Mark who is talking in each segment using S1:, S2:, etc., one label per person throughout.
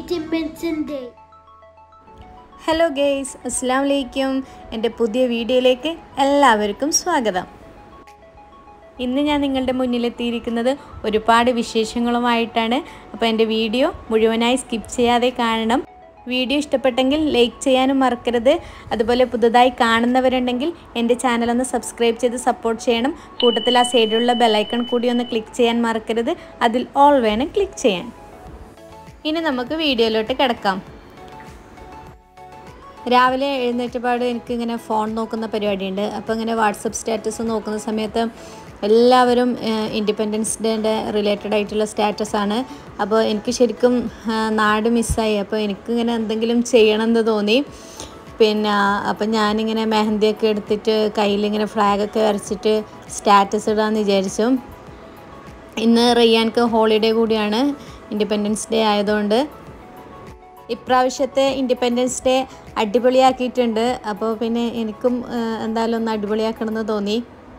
S1: Independence Day.
S2: Hello guys അസ്സാം വലൈക്കും എൻ്റെ പുതിയ വീഡിയോയിലേക്ക് എല്ലാവർക്കും സ്വാഗതം ഇന്ന് ഞാൻ നിങ്ങളുടെ മുന്നിലെത്തിയിരിക്കുന്നത് ഒരുപാട് വിശേഷങ്ങളുമായിട്ടാണ് അപ്പോൾ എൻ്റെ വീഡിയോ മുഴുവനായി സ്കിപ്പ് ചെയ്യാതെ കാണണം വീഡിയോ ഇഷ്ടപ്പെട്ടെങ്കിൽ ലൈക്ക് ചെയ്യാനും മറക്കരുത് അതുപോലെ പുതുതായി കാണുന്നവരുണ്ടെങ്കിൽ എൻ്റെ ചാനലൊന്ന് സബ്സ്ക്രൈബ് ചെയ്ത് സപ്പോർട്ട് ചെയ്യണം കൂട്ടത്തിൽ ആ സൈഡിലുള്ള ബെലൈക്കൺ കൂടി ഒന്ന് ക്ലിക്ക് ചെയ്യാൻ മറക്കരുത് അതിൽ ഓൾ വേണം ക്ലിക്ക് ചെയ്യാൻ ഇനി നമുക്ക് വീഡിയോയിലോട്ട് കിടക്കാം രാവിലെ എഴുന്നേറ്റപാട് എനിക്കിങ്ങനെ ഫോൺ നോക്കുന്ന പരിപാടിയുണ്ട് അപ്പോൾ ഇങ്ങനെ വാട്സപ്പ് സ്റ്റാറ്റസ് നോക്കുന്ന സമയത്ത് എല്ലാവരും ഇൻഡിപെൻഡൻസ് ഡേൻ്റെ റിലേറ്റഡ് ആയിട്ടുള്ള സ്റ്റാറ്റസ് ആണ് അപ്പോൾ എനിക്ക് ശരിക്കും ആ, നാട് മിസ്സായി അപ്പോൾ എനിക്കിങ്ങനെ എന്തെങ്കിലും ചെയ്യണമെന്ന് തോന്നി പിന്നെ അപ്പം ഞാനിങ്ങനെ മെഹന്തിയൊക്കെ എടുത്തിട്ട് കയ്യിലിങ്ങനെ ഫ്ലാഗൊക്കെ വരച്ചിട്ട് സ്റ്റാറ്റസ് ഇടാമെന്ന് വിചാരിച്ചു ഇന്ന് റയ്യാൻക്ക് ഹോളിഡേ കൂടിയാണ് ഇൻഡിപെൻഡൻസ് ഡേ ആയതുകൊണ്ട് ഇപ്രാവശ്യത്തെ ഇൻഡിപെൻഡൻസ് ഡേ അടിപൊളിയാക്കിയിട്ടുണ്ട് അപ്പോൾ പിന്നെ എനിക്കും ആ, എന്തായാലും ഒന്ന് അടിപൊളിയാക്കണമെന്ന് തോന്നി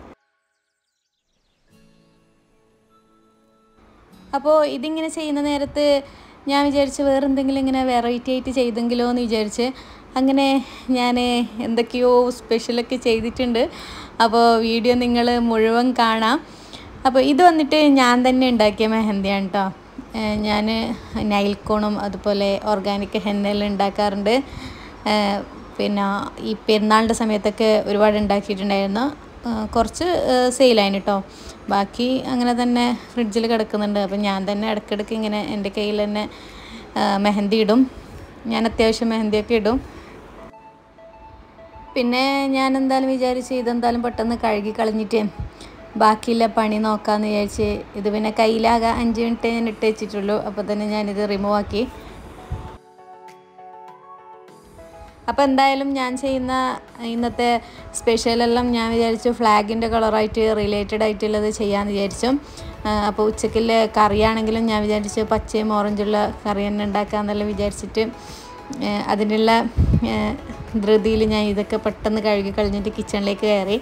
S2: അപ്പോൾ ഇതിങ്ങനെ ചെയ്യുന്ന നേരത്ത് ഞാൻ വിചാരിച്ച് വേറെ എന്തെങ്കിലും ഇങ്ങനെ വെറൈറ്റി ആയിട്ട് ചെയ്തെങ്കിലോ എന്ന് വിചാരിച്ച് അങ്ങനെ ഞാൻ എന്തൊക്കെയോ സ്പെഷ്യലൊക്കെ ചെയ്തിട്ടുണ്ട് അപ്പോൾ വീഡിയോ നിങ്ങൾ മുഴുവൻ കാണാം അപ്പോൾ ഇത് വന്നിട്ട് ഞാൻ തന്നെ ഉണ്ടാക്കിയ മെഹന്തിയാണ് കേട്ടോ ഞാൻ നൈൽക്കോണും അതുപോലെ ഓർഗാനിക് ഹെന്നെല്ലാം ഉണ്ടാക്കാറുണ്ട് ഏഹ് പിന്നെ ഈ പെരുന്നാളിൻ്റെ സമയത്തൊക്കെ ഒരുപാട് ഉണ്ടാക്കിയിട്ടുണ്ടായിരുന്നു ഏഹ് കുറച്ച് സെയിലായിന് കേട്ടോ ബാക്കി അങ്ങനെ തന്നെ ഫ്രിഡ്ജിൽ കിടക്കുന്നുണ്ട് അപ്പം ഞാൻ തന്നെ ഇടയ്ക്കിടയ്ക്ക് ഇങ്ങനെ എൻ്റെ കയ്യിൽ തന്നെ ഏഹ് മെഹന്തി ഇടും ഞാൻ അത്യാവശ്യം മെഹന്തിയൊക്കെ ഇടും പിന്നെ ഞാൻ എന്തായാലും വിചാരിച്ച് ഇതെന്തായാലും പെട്ടെന്ന് കഴുകി കളഞ്ഞിട്ട് ബാക്കിയുള്ള പണി നോക്കാമെന്ന് വിചാരിച്ച് ഇത് പിന്നെ കയ്യിലാകെ അഞ്ച് മിനിറ്റ് ഞാൻ ഇട്ട് വെച്ചിട്ടുള്ളൂ അപ്പോൾ തന്നെ ഞാനിത് റിമൂവ് ആക്കി അപ്പോൾ എന്തായാലും ഞാൻ ചെയ്യുന്ന ഇന്നത്തെ സ്പെഷ്യലെല്ലാം ഞാൻ വിചാരിച്ചു ഫ്ലാഗിൻ്റെ കളറായിട്ട് റിലേറ്റഡ് ആയിട്ടുള്ളത് ചെയ്യാമെന്ന് വിചാരിച്ചു ആ, അപ്പോൾ ഉച്ചക്കിലെ കറിയാണെങ്കിലും ഞാൻ വിചാരിച്ചു പച്ചയും ഓറഞ്ചുള്ള കറി തന്നെ ഉണ്ടാക്കാമെന്നെല്ലാം വിചാരിച്ചിട്ട് ആ, അതിനുള്ള ആ, ധൃതിയിൽ ഞാൻ ഇതൊക്കെ പെട്ടെന്ന് കഴുകി കഴിഞ്ഞിട്ട് കിച്ചണിലേക്ക് കയറി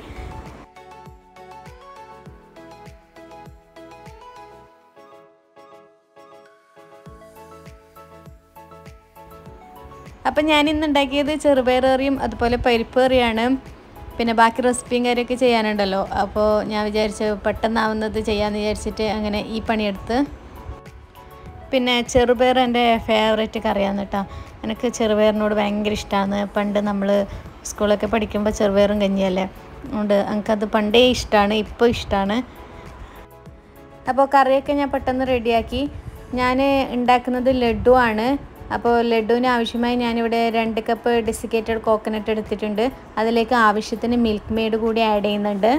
S2: അപ്പം ഞാൻ ഇന്ന് ഉണ്ടാക്കിയത് ചെറുപയറേറിയും അതുപോലെ പരിപ്പേറിയാണ് പിന്നെ ബാക്കി റെസിപ്പിയും കാര്യമൊക്കെ ചെയ്യാനുണ്ടല്ലോ അപ്പോൾ ഞാൻ വിചാരിച്ചു പെട്ടെന്നാവുന്നത് ചെയ്യാമെന്ന് വിചാരിച്ചിട്ട് അങ്ങനെ ഈ പണിയെടുത്ത് പിന്നെ ചെറുപയർ എൻ്റെ ഫേവറേറ്റ് കറിയാണ് കേട്ടോ എനിക്ക് ചെറുപയറിനോട് ഭയങ്കര ഇഷ്ടമാണ് പണ്ട് നമ്മൾ സ്കൂളൊക്കെ പഠിക്കുമ്പോൾ ചെറുപയറും കഞ്ഞിയല്ലേ അതുകൊണ്ട് എനിക്കത് പണ്ടേ ഇഷ്ടമാണ് ഇപ്പോൾ ഇഷ്ടമാണ് അപ്പോൾ കറിയൊക്കെ ഞാൻ പെട്ടെന്ന് റെഡിയാക്കി ഞാൻ ഉണ്ടാക്കുന്നത് ലഡു ആണ് അപ്പോൾ ലഡുവിന് ആവശ്യമായി ഞാനിവിടെ രണ്ട് കപ്പ് ഡെസിക്കേറ്റഡ് കോക്കനട്ട് എടുത്തിട്ടുണ്ട് അതിലേക്ക് ആവശ്യത്തിന് മിൽക്ക് മെയ്ഡ് കൂടി ആഡ് ചെയ്യുന്നുണ്ട്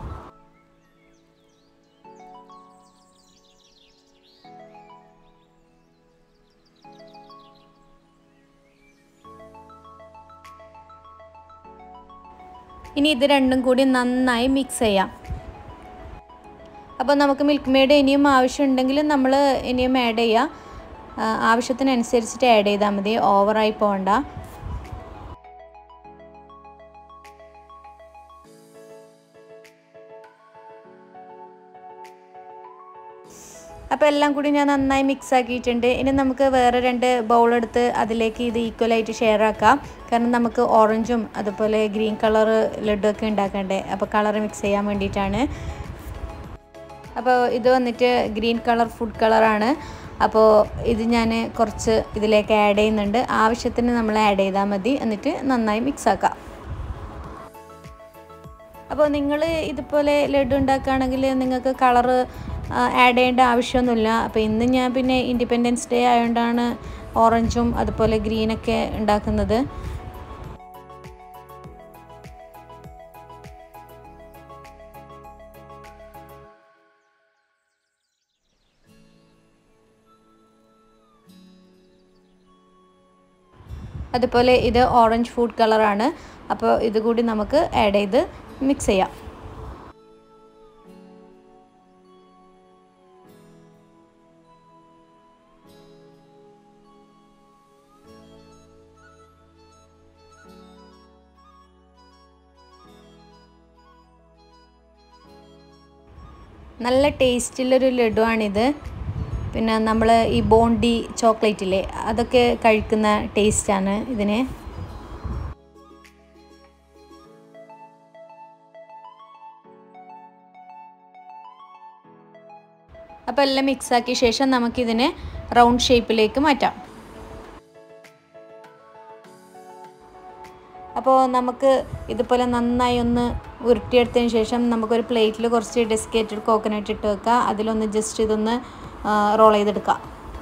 S2: ഇനി ഇത് രണ്ടും കൂടി നന്നായി മിക്സ് ചെയ്യാം അപ്പോൾ നമുക്ക് മിൽക്ക് മെയ്ഡ് ഇനിയും ആവശ്യമുണ്ടെങ്കിൽ നമ്മൾ ഇനിയും ആഡ് ചെയ്യാം ആ, ആവശ്യത്തിനനുസരിച്ചിട്ട് ആഡ് ചെയ്താൽ മതി ഓവറായി പോകണ്ട അപ്പോൾ എല്ലാം കൂടി ഞാൻ നന്നായി മിക്സ് ആക്കിയിട്ടുണ്ട് ഇനി നമുക്ക് വേറെ രണ്ട് ബൗൾ എടുത്ത് അതിലേക്ക് ഇത് ഈക്വലായിട്ട് ഷെയർ ആക്കാം കാരണം നമുക്ക് ഓറഞ്ചും അതുപോലെ ഗ്രീൻ കളർ ലഡു ഒക്കെ ഉണ്ടാക്കണ്ടേ അപ്പോൾ കളർ മിക്സ് ചെയ്യാൻ വേണ്ടിയിട്ടാണ് അപ്പോൾ ഇത് വന്നിട്ട് ഗ്രീൻ കളർ ഫുഡ് കളറാണ് അപ്പോൾ ഇത് ഞാൻ കുറച്ച് ഇതിലേക്ക് ആഡ് ചെയ്യുന്നുണ്ട് ആവശ്യത്തിന് നമ്മൾ ആഡ് ചെയ്താൽ മതി എന്നിട്ട് നന്നായി മിക്സ് ആക്കാം അപ്പോൾ നിങ്ങൾ ഇതുപോലെ ലഡു ഉണ്ടാക്കുകയാണെങ്കിൽ നിങ്ങൾക്ക് കളറ് ആഡ് ചെയ്യേണ്ട ആവശ്യമൊന്നുമില്ല അപ്പോൾ ഇന്ന് ഞാൻ പിന്നെ ഇൻഡിപെൻഡൻസ് ഡേ ആയതുകൊണ്ടാണ് ഓറഞ്ചും അതുപോലെ ഗ്രീനൊക്കെ ഉണ്ടാക്കുന്നത് അതുപോലെ ഇത് ഓറഞ്ച് ഫുഡ് കളറാണ് അപ്പോൾ ഇത് കൂടി നമുക്ക് ആഡ് ചെയ്ത് മിക്സ് ചെയ്യാം നല്ല ടേസ്റ്റുള്ളൊരു ലഡുവാണിത് പിന്നെ നമ്മൾ ഈ ബോണ്ടി ചോക്ലേറ്റ് ഇല്ലേ അതൊക്കെ കഴിക്കുന്ന ടേസ്റ്റാണ് ഇതിന് അപ്പോൾ എല്ലാം മിക്സ് ആക്കിയ ശേഷം നമുക്കിതിനെ റൗണ്ട് ഷേപ്പിലേക്ക് മാറ്റാം അപ്പോൾ നമുക്ക് ഇതുപോലെ നന്നായി ഒന്ന് ഉരുട്ടിയെടുത്തതിന് ശേഷം നമുക്കൊരു പ്ലേറ്റിൽ കുറച്ച് ഡെസ്കേറ്റഡ് കോക്കനട്ട് ഇട്ട് വെക്കുക അതിലൊന്ന് ജസ്റ്റ് ഇതൊന്ന് റോൾ ചെയ്തെടുക്കുക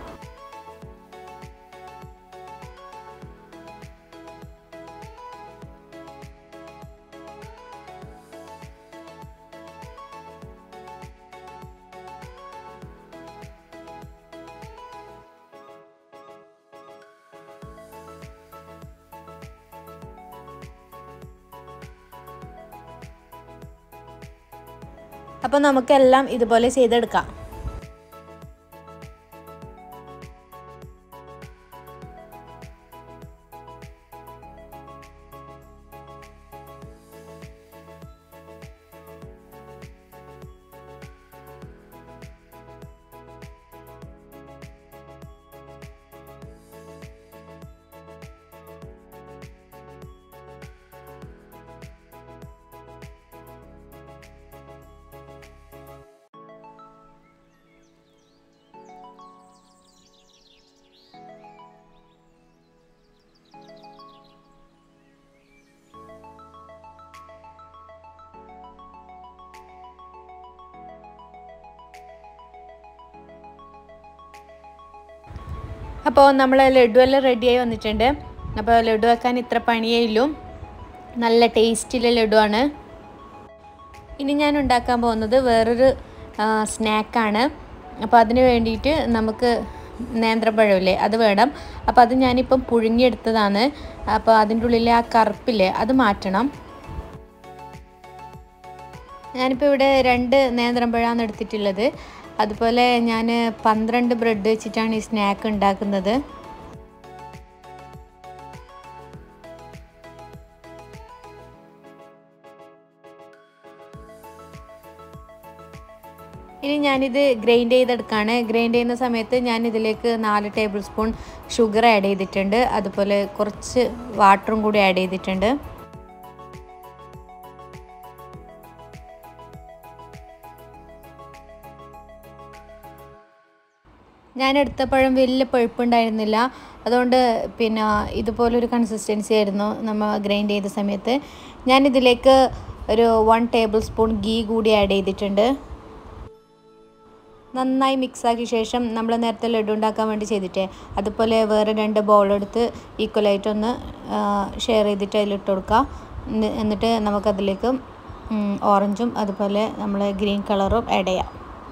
S2: അപ്പോൾ നമുക്കെല്ലാം ഇതുപോലെ ചെയ്തെടുക്കാം അപ്പോൾ നമ്മൾ ലഡു എല്ലാം റെഡിയായി വന്നിട്ടുണ്ട് അപ്പോൾ ലഡു വെക്കാൻ ഇത്ര പണിയേ ഉള്ളൂ നല്ല ടേസ്റ്റിലെ ലഡുവാണ് ഇനി ഞാൻ ഉണ്ടാക്കാൻ പോകുന്നത് വേറൊരു സ്നാക്കാണ് അപ്പോൾ അതിന് വേണ്ടിയിട്ട് നമുക്ക് നേന്ത്രപ്പഴമില്ലേ അത് വേണം അപ്പോൾ അത് ഞാനിപ്പം പുഴുങ്ങിയെടുത്തതാണ് അപ്പോൾ അതിൻ്റെ ഉള്ളിലെ ആ കറുപ്പില്ലേ അത് മാറ്റണം ഞാനിപ്പോൾ ഇവിടെ രണ്ട് നേന്ത്രപ്പഴമാണ് എടുത്തിട്ടുള്ളത് അതുപോലെ ഞാൻ പന്ത്രണ്ട് ബ്രെഡ് വെച്ചിട്ടാണ് ഈ സ്നാക്ക് ഉണ്ടാക്കുന്നത് ഇനി ഞാനിത് ഗ്രൈൻഡ് ചെയ്തെടുക്കുകയാണ് ഗ്രൈൻഡ് ചെയ്യുന്ന സമയത്ത് ഞാൻ ഇതിലേക്ക് നാല് ടേബിൾ സ്പൂൺ ഷുഗർ ആഡ് ചെയ്തിട്ടുണ്ട് അതുപോലെ കുറച്ച് വാട്ടറും കൂടി ആഡ് ചെയ്തിട്ടുണ്ട് ഞാൻ എടുത്ത പഴം വലിയ പഴുപ്പുണ്ടായിരുന്നില്ല അതുകൊണ്ട് പിന്നെ ഇതുപോലൊരു കൺസിസ്റ്റൻസി ആയിരുന്നു നമ്മൾ ഗ്രൈൻഡ് ചെയ്ത സമയത്ത് ഞാനിതിലേക്ക് ഒരു വൺ ടേബിൾ സ്പൂൺ ഗീ കൂടി ആഡ് ചെയ്തിട്ടുണ്ട് നന്നായി മിക്സാക്കിയ ശേഷം നമ്മൾ നേരത്തെ ലഡു ഉണ്ടാക്കാൻ വേണ്ടി ചെയ്തിട്ടേ അതുപോലെ വേറെ രണ്ട് ബൗൾ എടുത്ത് ഈക്വലായിട്ടൊന്ന് ഷെയർ ചെയ്തിട്ട് അതിലിട്ട് കൊടുക്കുക എന്നിട്ട് നമുക്കതിലേക്ക് ഓറഞ്ചും അതുപോലെ നമ്മൾ ഗ്രീൻ കളറും ആഡ് ചെയ്യാം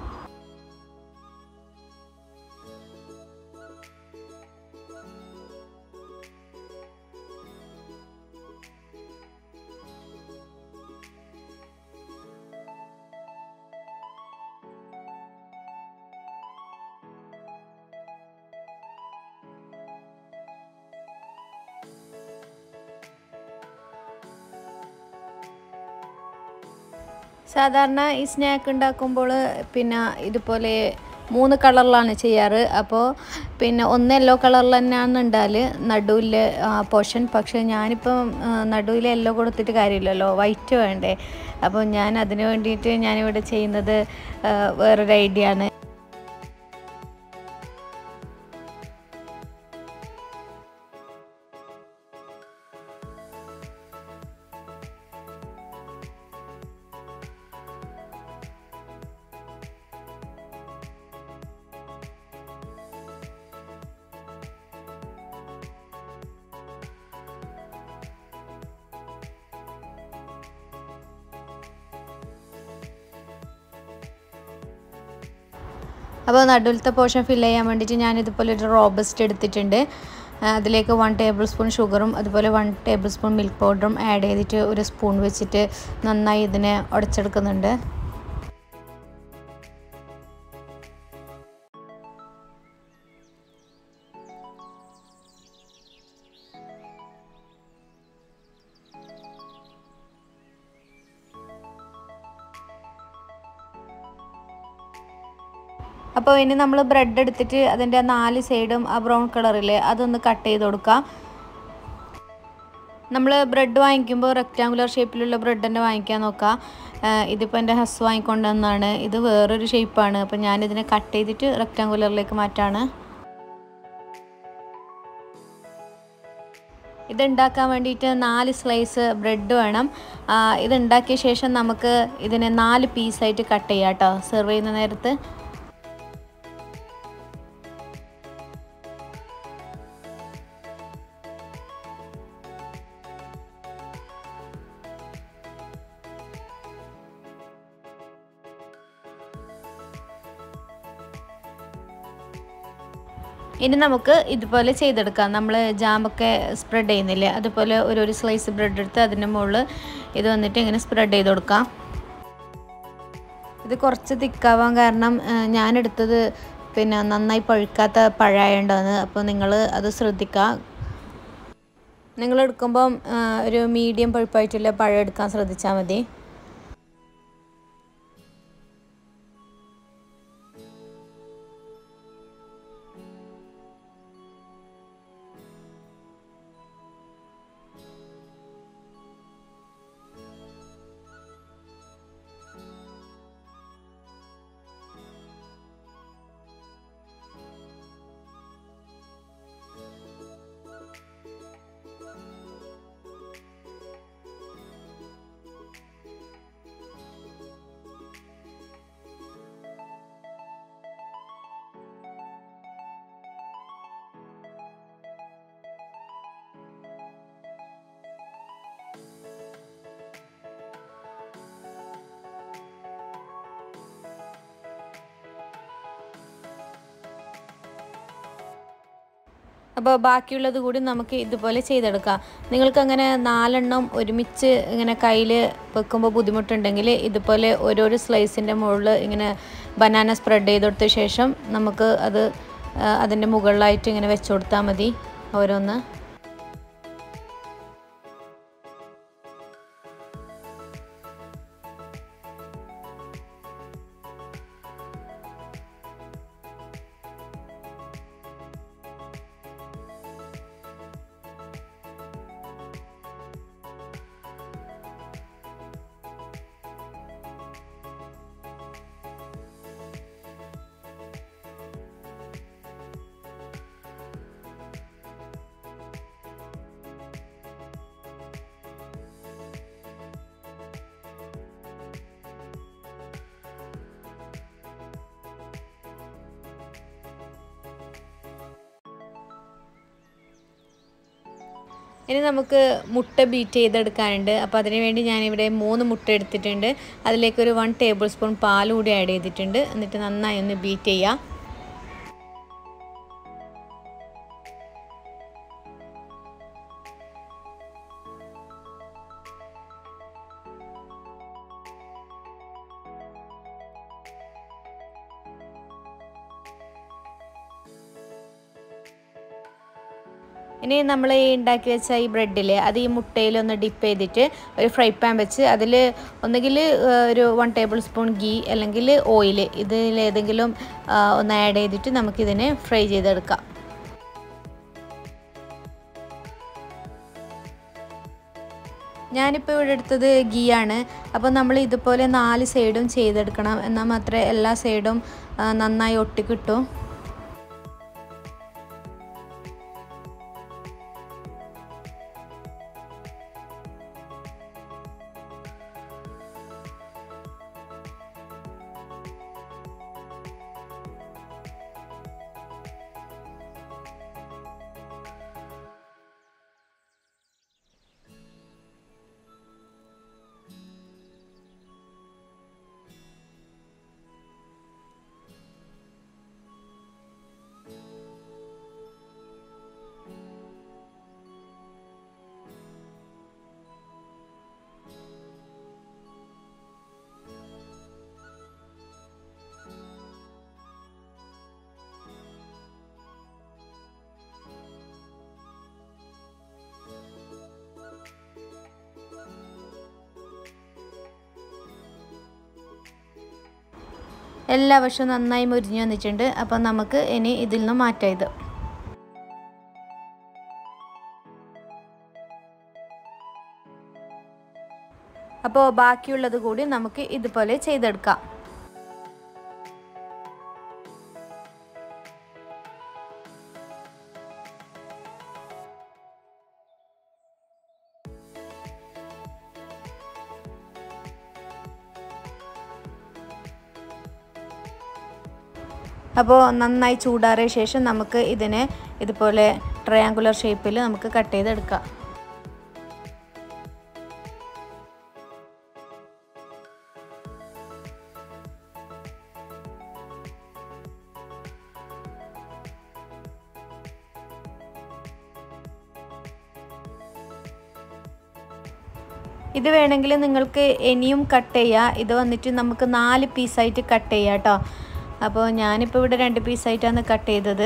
S2: സാധാരണ ഈ സ്നാക്ക് ഉണ്ടാക്കുമ്പോൾ പിന്നെ ഇതുപോലെ മൂന്ന് കളറിലാണ് ചെയ്യാറ് അപ്പോൾ പിന്നെ ഒന്ന് യെല്ലോ കളറിൽ തന്നെയാണ് ഉണ്ടാൽ നടുവിൽ പോർഷൻ പക്ഷേ ഞാനിപ്പം നടുവിൽ യെല്ലോ കൊടുത്തിട്ട് കാര്യമില്ലല്ലോ വൈറ്റ് വേണ്ടേ അപ്പോൾ ഞാൻ അതിന് വേണ്ടിയിട്ട് ഞാനിവിടെ ചെയ്യുന്നത് വേറൊരു ഐഡിയ ആണ് അപ്പോൾ നടുവിലത്തെ പോർഷൻ ഫില്ല് ചെയ്യാൻ വേണ്ടിയിട്ട് ഞാൻ ഇതുപോലെ ഒരു റോബസ്റ്റ് എടുത്തിട്ടുണ്ട് അതിലേക്ക് വൺ ടേബിൾ സ്പൂൺ ഷുഗറും അതുപോലെ വൺ ടേബിൾ സ്പൂൺ മിൽക്ക് പൗഡറും ആഡ് ചെയ്തിട്ട് ഒരു സ്പൂൺ വെച്ചിട്ട് നന്നായി ഇതിനെ ഉടച്ചെടുക്കുന്നുണ്ട് അപ്പോൾ ഇനി നമ്മൾ ബ്രെഡ് എടുത്തിട്ട് അതിൻ്റെ നാല് സൈഡും ആ ബ്രൗൺ കളറില്ലേ അതൊന്ന് കട്ട് ചെയ്ത് കൊടുക്കാം നമ്മൾ ബ്രെഡ് വാങ്ങിക്കുമ്പോൾ റെക്റ്റാങ്കുലർ ഷേപ്പിലുള്ള ബ്രെഡ് തന്നെ വാങ്ങിക്കാൻ നോക്കുക ഇതിപ്പോൾ എൻ്റെ ഹസ് വാങ്ങിക്കൊണ്ടുവന്നാണ് ഇത് വേറൊരു ഷേപ്പാണ് അപ്പോൾ ഞാനിതിനെ കട്ട് ചെയ്തിട്ട് റെക്റ്റാങ്കുലറിലേക്ക് മാറ്റാണ് ഇത് ഉണ്ടാക്കാൻ വേണ്ടിയിട്ട് നാല് സ്ലൈസ് ബ്രെഡ് വേണം ഇത് ഉണ്ടാക്കിയ ശേഷം നമുക്ക് ഇതിനെ നാല് പീസായിട്ട് കട്ട് ചെയ്യാം കേട്ടോ സെർവ് ചെയ്യുന്ന നേരത്ത് ഇനി നമുക്ക് ഇതുപോലെ ചെയ്തെടുക്കാം നമ്മൾ ജാമൊക്കെ സ്പ്രെഡ് ചെയ്യുന്നില്ലേ അതുപോലെ ഒരു ഒരു സ്ലൈസ് ബ്രെഡ് എടുത്ത് അതിൻ്റെ മുകളിൽ ഇത് വന്നിട്ട് ഇങ്ങനെ സ്പ്രെഡ് ചെയ്ത് കൊടുക്കാം ഇത് കുറച്ച് തിക്കാവാൻ കാരണം ഞാനെടുത്തത് പിന്നെ നന്നായി പഴുക്കാത്ത പഴമായതുകൊണ്ടാണ് അപ്പോൾ നിങ്ങൾ അത് ശ്രദ്ധിക്കുക നിങ്ങൾ എടുക്കുമ്പം ഒരു മീഡിയം പഴുപ്പായിട്ടുള്ള പഴം എടുക്കാൻ ശ്രദ്ധിച്ചാൽ മതി അപ്പോൾ ബാക്കിയുള്ളത് കൂടി നമുക്ക് ഇതുപോലെ ചെയ്തെടുക്കാം നിങ്ങൾക്ക് അങ്ങനെ നാലെണ്ണം ഒരുമിച്ച് ഇങ്ങനെ കയ്യിൽ വെക്കുമ്പോൾ ബുദ്ധിമുട്ടുണ്ടെങ്കിൽ ഇതുപോലെ ഓരോരോ സ്ലൈസിൻ്റെ മുകളിൽ ഇങ്ങനെ ബനാന സ്പ്രെഡ് ചെയ്ത് കൊടുത്ത ശേഷം നമുക്ക് അത് അതിൻ്റെ മുകളിലായിട്ട് ഇങ്ങനെ വെച്ച് കൊടുത്താൽ മതി ഓരോന്ന് ഇനി നമുക്ക് മുട്ട ബീറ്റ് ചെയ്തെടുക്കാനുണ്ട് അപ്പോൾ അതിന് വേണ്ടി ഞാനിവിടെ മൂന്ന് മുട്ട എടുത്തിട്ടുണ്ട് അതിലേക്കൊരു വൺ ടേബിൾ സ്പൂൺ പാൽ കൂടി ആഡ് ചെയ്തിട്ടുണ്ട് എന്നിട്ട് നന്നായി ഒന്ന് ബീറ്റ് ചെയ്യുക ഇനി നമ്മൾ ഈ ഉണ്ടാക്കി വെച്ച ഈ ബ്രെഡിൽ അത് ഈ മുട്ടയിലൊന്ന് ഡിപ്പ് ചെയ്തിട്ട് ഒരു ഫ്രൈ പാൻ വെച്ച് അതിൽ ഒന്നുകിൽ ഒരു വൺ ടേബിൾ സ്പൂൺ ഗീ അല്ലെങ്കിൽ ഓയിൽ ഇതിലേതെങ്കിലും ഒന്ന് ആഡ് ചെയ്തിട്ട് നമുക്കിതിനെ ഫ്രൈ ചെയ്തെടുക്കാം ഞാനിപ്പോൾ ഇവിടെ എടുത്തത് ഗീ ആണ് അപ്പോൾ നമ്മൾ ഇതുപോലെ നാല് സൈഡും ചെയ്തെടുക്കണം എന്നാൽ മാത്രമേ എല്ലാ സൈഡും നന്നായി ഒട്ടിക്കിട്ടും എല്ലാ വശവും നന്നായി മുരിഞ്ഞ് വന്നിട്ടുണ്ട് അപ്പോൾ നമുക്ക് ഇനി ഇതിൽ നിന്ന് മാറ്റാം ഇത് അപ്പോൾ ബാക്കിയുള്ളത് കൂടി നമുക്ക് ഇതുപോലെ ചെയ്തെടുക്കാം അപ്പോൾ നന്നായി ചൂടാറിയ ശേഷം നമുക്ക് ഇതിനെ ഇതുപോലെ ട്രയാങ്കുലർ ഷേപ്പിൽ നമുക്ക് കട്ട് ചെയ്തെടുക്കാം ഇത് വേണമെങ്കിൽ നിങ്ങൾക്ക് ഇനിയും കട്ട് ചെയ്യാം ഇത് വന്നിട്ട് നമുക്ക് നാല് പീസായിട്ട് കട്ട് ചെയ്യാം കേട്ടോ അപ്പോൾ ഞാനിപ്പോൾ ഇവിടെ രണ്ട് പീസായിട്ടാണ് കട്ട് ചെയ്തത്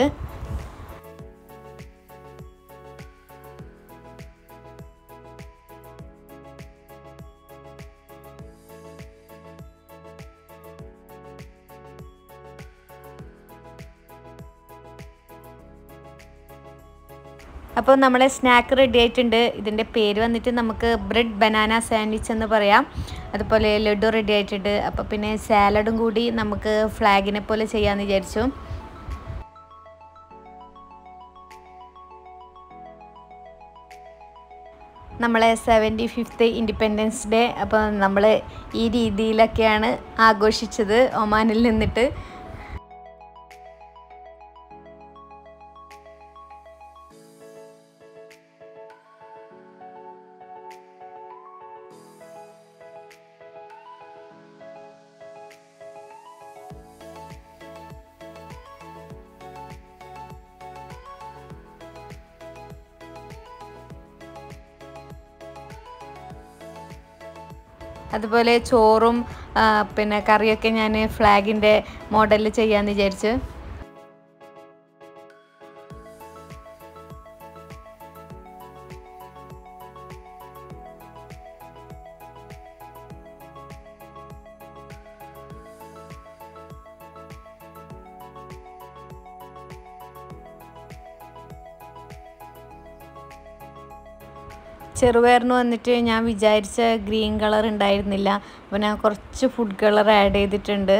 S2: അപ്പോൾ നമ്മളെ സ്നാക്ക് റെഡി ആയിട്ടുണ്ട് ഇതിൻ്റെ പേര് വന്നിട്ട് നമുക്ക് ബ്രെഡ് ബനാന സാൻഡ്വിച്ച് എന്ന് പറയാം അതുപോലെ ലഡു റെഡി ആയിട്ടുണ്ട് അപ്പോൾ പിന്നെ സാലഡും കൂടി നമുക്ക് ഫ്ലാഗിനെ പോലെ ചെയ്യാമെന്ന് വിചാരിച്ചു നമ്മളെ സെവൻറ്റി ഫിഫ്ത്ത് ഇൻഡിപെൻഡൻസ് ഡേ അപ്പോൾ നമ്മൾ ഈ രീതിയിലൊക്കെയാണ് ആഘോഷിച്ചത് ഒമാനിൽ നിന്നിട്ട് അതുപോലെ ചോറും ആ, പിന്നെ കറിയൊക്കെ ഞാൻ ഫ്ലാഗിൻ്റെ മോഡലിൽ ചെയ്യാമെന്ന് വിചാരിച്ചു ചെറുപയറിന് വന്നിട്ട് ഞാൻ വിചാരിച്ച ഗ്രീൻ കളർ ഉണ്ടായിരുന്നില്ല അപ്പോൾ ഞാൻ കുറച്ച് ഫുഡ് കളർ ആഡ് ചെയ്തിട്ടുണ്ട്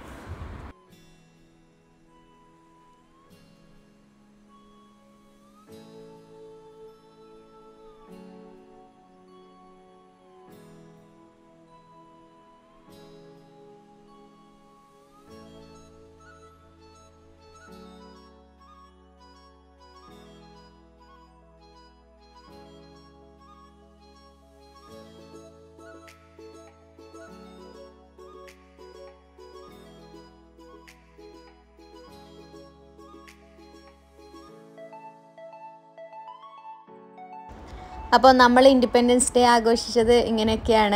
S2: അപ്പോൾ നമ്മൾ ഇൻഡിപെൻഡൻസ് ഡേ ആഘോഷിച്ചത് ഇങ്ങനെയൊക്കെയാണ്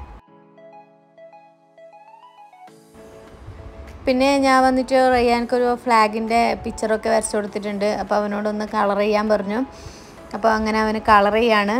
S2: പിന്നെ ഞാൻ വന്നിട്ട് റയ്യാൻക്കൊരു ഫ്ലാഗിൻ്റെ പിക്ചറൊക്കെ വരച്ചു കൊടുത്തിട്ടുണ്ട് അപ്പോൾ അവനോടൊന്ന് കളർ ചെയ്യാൻ പറഞ്ഞു അപ്പോൾ അങ്ങനെ അവന് കളർ ചെയ്യാണ്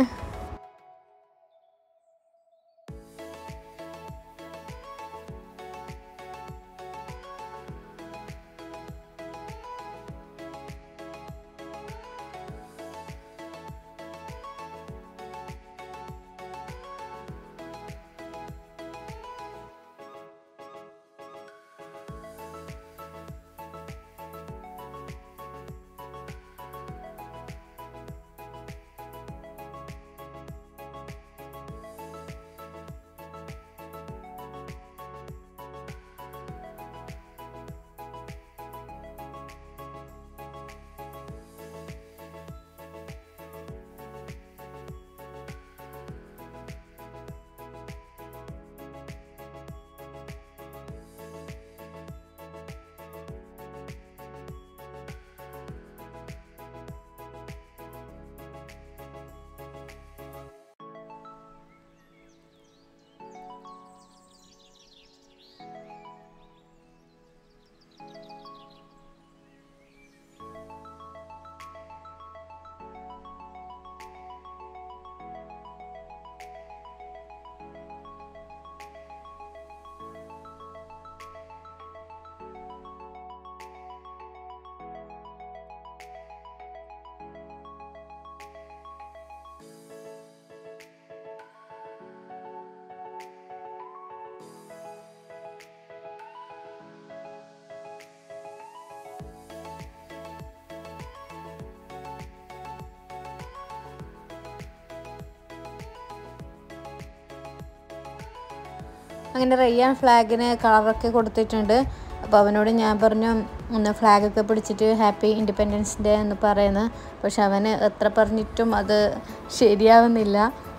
S2: അങ്ങനെ റയ്യാൻ ഫ്ലാഗിന് കളറൊക്കെ കൊടുത്തിട്ടുണ്ട് അപ്പോൾ അവനോട് ഞാൻ പറഞ്ഞു ഒന്ന് ഫ്ലാഗൊക്കെ പിടിച്ചിട്ട് ഹാപ്പി ഇൻഡിപെൻഡൻസ് ഡേ എന്ന് പറയുന്നത് പക്ഷെ അവന് എത്ര പറഞ്ഞിട്ടും അത് ശരിയാവുന്നില്ല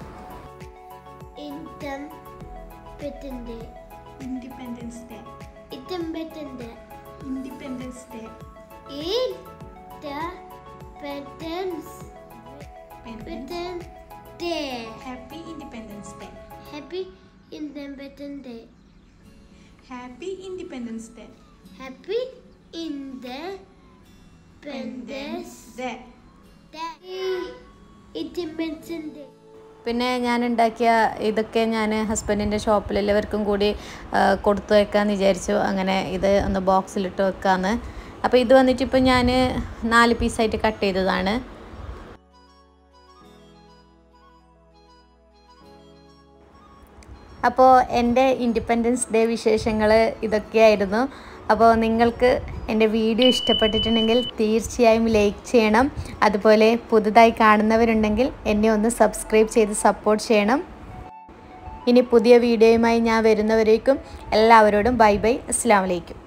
S1: Independence Day.
S3: Independence Day.
S1: Independence Day.
S3: Independence
S1: Independence.
S3: Day.
S1: Happy Independence Day.
S3: Happy Independence Day.
S1: Happy Independence Day.
S3: Happy Independence
S1: Day.
S3: Day. Independence Day.
S2: പിന്നെ ഞാൻ ഉണ്ടാക്കിയ ഇതൊക്കെ ഞാൻ ഹസ്ബൻഡിൻ്റെ ഷോപ്പിൽ എല്ലാവർക്കും കൂടി ആ, കൊടുത്തു വെക്കാമെന്ന് വിചാരിച്ചു അങ്ങനെ ഇത് ഒന്ന് ബോക്സിലിട്ട് വെക്കാമെന്ന് അപ്പോൾ ഇത് വന്നിട്ട് ഇപ്പോൾ ഞാൻ നാല് പീസായിട്ട് കട്ട് ചെയ്തതാണ് അപ്പോൾ എൻ്റെ ഇൻഡിപെൻഡൻസ് ഡേ വിശേഷങ്ങൾ ഇതൊക്കെയായിരുന്നു അപ്പോൾ നിങ്ങൾക്ക് എൻ്റെ വീഡിയോ ഇഷ്ടപ്പെട്ടിട്ടുണ്ടെങ്കിൽ തീർച്ചയായും ലൈക്ക് ചെയ്യണം അതുപോലെ പുതുതായി കാണുന്നവരുണ്ടെങ്കിൽ എന്നെ ഒന്ന് സബ്സ്ക്രൈബ് ചെയ്ത് സപ്പോർട്ട് ചെയ്യണം ഇനി പുതിയ വീഡിയോയുമായി ഞാൻ വരുന്നവരേക്കും എല്ലാവരോടും ബൈ ബൈ അസ്സാം വലൈക്കും